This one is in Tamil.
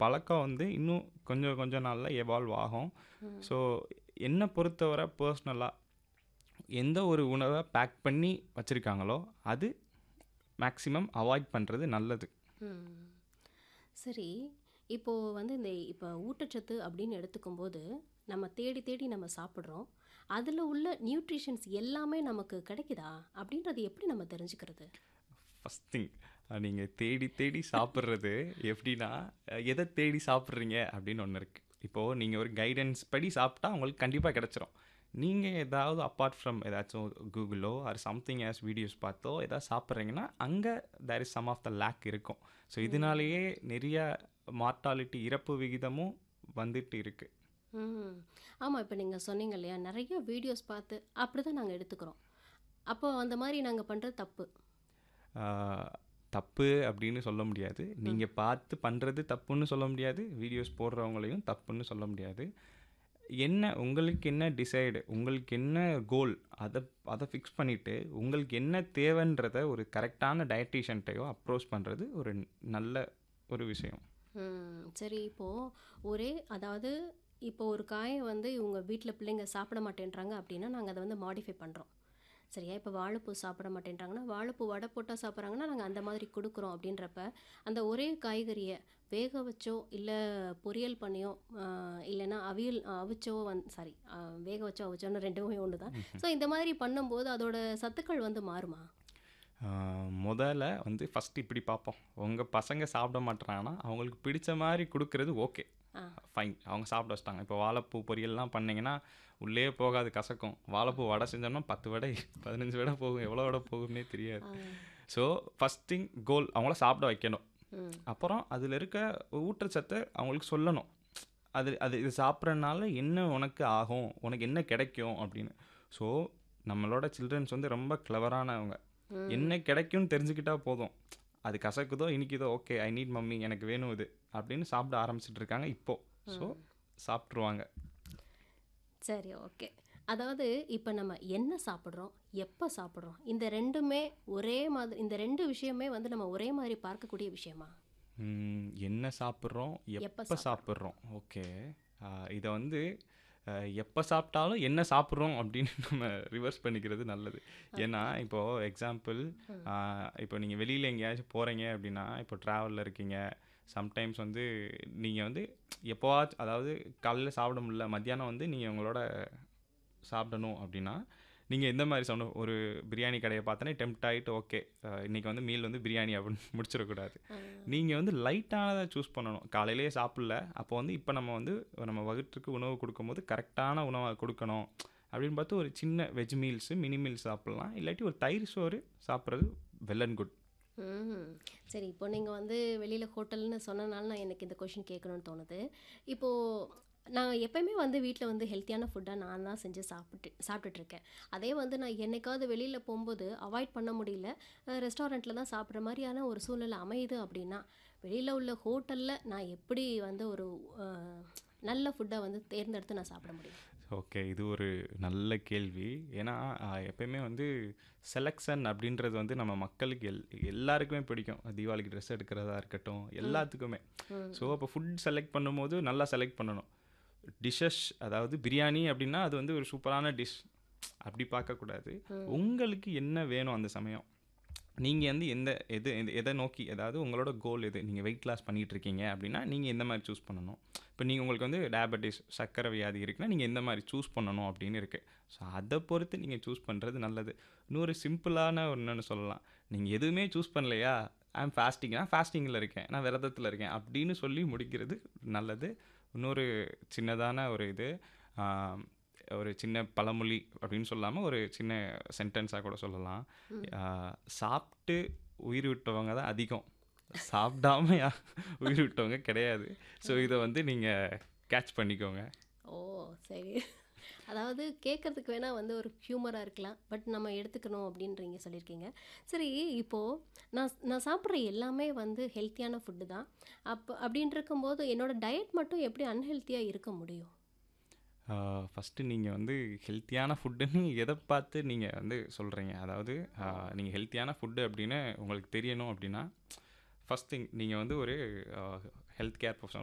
பழக்கம் வந்து இன்னும் கொஞ்சம் கொஞ்சம் நாளில் எவால்வ் ஆகும் ஸோ என்னை பொறுத்தவரை பர்சனலாக எந்த ஒரு உணவை பேக் பண்ணி வச்சுருக்காங்களோ அது மேக்ஸிமம் அவாய்ட் பண்ணுறது நல்லது ம். சரி இப்போது வந்து இந்த இப்போ ஊட்டச்சத்து அப்படின்னு எடுத்துக்கும்போது நம்ம தேடி தேடி நம்ம சாப்பிட்றோம் அதில் உள்ள நியூட்ரிஷன்ஸ் எல்லாமே நமக்கு கிடைக்குதா அப்படின்றது எப்படி நம்ம தெரிஞ்சுக்கிறது ஃபஸ்ட் திங் நீங்கள் தேடி தேடி சாப்பிட்றது எப்படின்னா அஹ், எதை தேடி சாப்பிட்றீங்க அப்படின்னு ஒன்று இருக்குது இப்போது நீங்கள் ஒரு கைடன்ஸ் படி சாப்பிட்டா உங்களுக்கு கண்டிப்பாக கிடச்சிரும் நீங்கள் ஏதாவது அப்பார்ட் ஃப்ரம் ஏதாச்சும் கூகுளோ ஆர் சம்திங் ஆஸ் வீடியோஸ் பார்த்தோ ஏதாவது சாப்பிட்றீங்கன்னா அங்கே there is some of the lake இருக்கும் ஸோ இதனாலேயே நிறைய மார்ட்டாலிட்டி இறப்பு விகிதமும் வந்துட்டு இருக்குது ம் ஆமாம் இப்போ நீங்கள் சொன்னீங்க இல்லையா நிறைய வீடியோஸ் பார்த்து அப்படி தான் நாங்கள் எடுத்துக்கிறோம் அப்போ அந்த மாதிரி நாங்கள் பண்ணுறது தப்பு ஆஹ், தப்பு அப்படின்னு சொல்ல முடியாது நீங்கள் பார்த்து பண்ணுறது தப்புன்னு சொல்ல முடியாது வீடியோஸ் போடுறவங்களையும் தப்புன்னு சொல்ல முடியாது என்ன உங்களுக்கு என்ன டிசைடு உங்களுக்கு என்ன கோல் அதை அதை ஃபிக்ஸ் பண்ணிவிட்டு உங்களுக்கு என்ன தேவைன்றத ஒரு கரெக்டான டயட்டீஷியன்ட்டையோ அப்ரோச் பண்ணுறது ஒரு நல்ல ஒரு விஷயம் ம் சரி இப்போது ஒரே அதாவது இப்போ ஒரு காயை வந்து இவங்க வீட்டில் பிள்ளைங்க சாப்பிட மாட்டேன்றாங்க அப்படின்னா நாங்கள் அதை வந்து மாடிஃபை பண்ணுறோம் சரியா இப்போ வாழைப்பூ சாப்பிட மாட்டேன்றாங்கன்னா வாழைப்பூ வடை போட்டால் சாப்பிட்றாங்கன்னா நாங்கள் அந்த மாதிரி கொடுக்குறோம் அப்படின்றப்ப அந்த ஒரே காய்கறியை வேக வச்சோ இல்லை பொரியல் பண்ணியோ ஆஹ், இல்லைன்னா அவியல் அவிச்சோ வந் சாரி வேக வச்சோ அவிச்சோன்னு ரெண்டுமே ஒன்று தான் ஸோ இந்த மாதிரி பண்ணும்போது அதோட சத்துக்கள் வந்து மாறுமா ஆஹ், முதல்ல வந்து ஃபஸ்ட் இப்படி பார்ப்போம் உங்கள் பசங்க சாப்பிட மாட்டுறாங்கன்னா அவங்களுக்கு பிடிச்ச மாதிரி கொடுக்கறது ஓகே ஆ. ஃபைன் அவங்க சாப்பிட வச்சிட்டாங்க இப்போ வாழைப்பூ பொரியல்லாம் பண்ணீங்கன்னா உள்ளே போகாது கசக்கும் வாழைப்பூ வடை செஞ்சோம்னா பத்து வடை பதினஞ்சு வடை போகும் எவ்வளோ வடை போகும்னே தெரியாது ஸோ ஃபஸ்ட் திங் கோல் அவங்கள சாப்பிட வைக்கணும் ம் அப்புறம் அதில் இருக்க ஊட்டச்சத்தை அவங்களுக்கு சொல்லணும் அது அது இது சாப்பிட்றதுனால என்ன உனக்கு ஆகும் உனக்கு என்ன கிடைக்கும் அப்படின்னு ஸோ நம்மளோட சில்ட்ரன்ஸ் வந்து ரொம்ப கிளவரானவங்க என்ன கிடைக்கும்னு தெரிஞ்சுக்கிட்டா போதும் அது கசக்குதோ இனிக்குதோ ஓகே ஐ நீட் மம்மி எனக்கு வேணும் இது அப்படின்னு சாப்பிட ஆரம்பிச்சிட்டு இருக்காங்க இப்போ ஸோ சாப்பிட்ருவாங்க சரி ஓகே அதாவது இப்போ நம்ம என்ன சாப்பிட்றோம் எப்போ சாப்பிட்றோம் இந்த ரெண்டுமே ஒரே மாதிரி இந்த ரெண்டு விஷயமே வந்து நம்ம ஒரே மாதிரி பார்க்கக்கூடிய விஷயமா ம், என்ன சாப்பிட்றோம் எப்ப எப்போ சாப்பிட்றோம் ஓகே இதை வந்து எப்போ சாப்பிட்டாலும் என்ன சாப்பிட்றோம் அப்படின்னு நம்ம ரிவர்ஸ் பண்ணிக்கிறது நல்லது ஏன்னா இப்போது எக்ஸாம்பிள் இப்போ நீங்கள் வெளியில் எங்கேயாச்சும் போகிறீங்க அப்படின்னா இப்போ ட்ராவலில் இருக்கீங்க சம்டைம்ஸ் வந்து நீங்கள் வந்து எப்போவாச்சும் அதாவது காலையில் சாப்பிட முடியல மத்தியானம் வந்து நீங்கள் உங்களோட சாப்பிடணும் அப்படின்னா நீங்கள் எந்த மாதிரி சாப்பிடணும் ஒரு பிரியாணி கடையை பார்த்தோன்னே டெம்ட் ஆகிட்டு ஓகே இன்றைக்கி வந்து மீல் வந்து பிரியாணி அப்படின்னு முடிச்சிடக்கூடாது நீங்கள் வந்து லைட்டானதை சூஸ் பண்ணணும் காலையிலேயே சாப்பிடல அப்போ வந்து இப்போ நம்ம வந்து நம்ம வகுற்றுக்கு உணவு கொடுக்கும்போது கரெக்டான உணவை கொடுக்கணும் அப்படின்னு பார்த்து ஒரு சின்ன வெஜ் மீல்ஸு மினி மீல்ஸ் சாப்பிட்லாம் இல்லாட்டி ஒரு தயிர் சோறு சாப்பிட்றது வெல் அண்ட் குட் ம் சரி இப்போ நீங்கள் வந்து வெளியில் ஹோட்டல்னு சொன்னனால நான் எனக்கு இந்த கொஷின் கேட்கணும்னு தோணுது இப்போது நான் எப்பயுமே வந்து வீட்டில் வந்து ஹெல்த்தியான ஃபுட்டாக நான் தான் செஞ்சு சாப்பிட்டு சாப்பிட்டுட்ருக்கேன் அதே வந்து நான் என்னைக்காவது வெளியில் போகும்போது அவாய்ட் பண்ண முடியல ரெஸ்டாரண்ட்டில் தான் சாப்பிட்ற மாதிரியான ஒரு சூழ்நிலை அமையுது அப்படின்னா வெளியில் உள்ள ஹோட்டலில் நான் எப்படி வந்து ஒரு அஹ், நல்ல ஃபுட்டை வந்து தேர்ந்தெடுத்து நான் சாப்பிட முடியும் ஓகே இது ஒரு நல்ல கேள்வி ஏன்னா ஆஹ், எப்பயுமே வந்து செலெக்ஷன் அப்படின்றது வந்து நம்ம மக்களுக்கு எல் எல்லாருக்குமே பிடிக்கும் தீபாவளிக்கு ட்ரெஸ் எடுக்கிறதா இருக்கட்டும் எல்லாத்துக்குமே ஸோ அப்போ ஃபுட் செலக்ட் பண்ணும்போது நல்லா செலக்ட் பண்ணணும் டிஷ்ஷஸ் அதாவது பிரியாணி அப்படின்னா அது வந்து ஒரு சூப்பரான டிஷ் அப்படி பார்க்கக்கூடாது உங்களுக்கு என்ன வேணும் அந்த சமயம் நீங்கள் வந்து எந்த எது எது- எதை நோக்கி அதாவது உங்களோட கோல் எது நீங்கள் வெயிட் லாஸ் பண்ணிட்டு இருக்கீங்க அப்படின்னா நீங்கள் எந்த மாதிரி சூஸ் பண்ணணும் இப்போ நீங்கள் உங்களுக்கு வந்து டயபெட்டிஸ் சர்க்கரை வியாதி இருக்குன்னா நீங்கள் எந்த மாதிரி சூஸ் பண்ணணும் அப்படின்னு இருக்குது ஸோ அதை பொறுத்து நீங்கள் சூஸ் பண்ணுறது நல்லது இன்னொரு சிம்பிளான ஒன்றுன்னு சொல்லலாம் நீங்கள் எதுவுமே சூஸ் பண்ணலையா ஐம் ஃபாஸ்டிங் நான் ஃபாஸ்டிங்கில் இருக்கேன் நான் விரதத்தில் இருக்கேன் அப்படின்னு சொல்லி முடிக்கிறது நல்லது இன்னொரு சின்னதான ஒரு இது ஆம், ஒரு சின்ன பழமொழி அப்படின்னு சொல்லாமல் ஒரு சின்ன சென்டென்ஸாக கூட சொல்லலாம் ஆ, சாப்பிட்டு உயிர் விட்டவங்க தான் அதிகம் சாப்பிடாம யா- உயிர் விட்டவங்க கிடையாது ஸோ இதை வந்து நீங்கள் கேட்ச் பண்ணிக்கோங்க ஓ சரி அதாவது கேட்குறதுக்கு வேணால் வந்து ஒரு ஹியூமராக இருக்கலாம் பட் நம்ம எடுத்துக்கணும் அப்படின்றீங்க சொல்லியிருக்கீங்க சரி இப்போது நான் நான் சாப்பிட்ற எல்லாமே வந்து ஹெல்த்தியான ஃபுட்டு தான் அப்போ அப்படின்னு இருக்கும்போது என்னோட டயட் மட்டும் எப்படி அன்ஹெல்த்தியாக இருக்க முடியும் ஃபஸ்ட்டு நீங்கள் வந்து ஹெல்த்தியான ஃபுட்டுன்னு எதை பார்த்து நீங்கள் வந்து சொல்கிறீங்க அதாவது நீங்கள் ஹெல்த்தியான ஃபுட்டு அப்படின்னு உங்களுக்கு தெரியணும் அப்படின்னா ஃபஸ்ட் திங் நீங்கள் வந்து ஒரு ஹெல்த் கேர் ப்ரொஃபஷனல்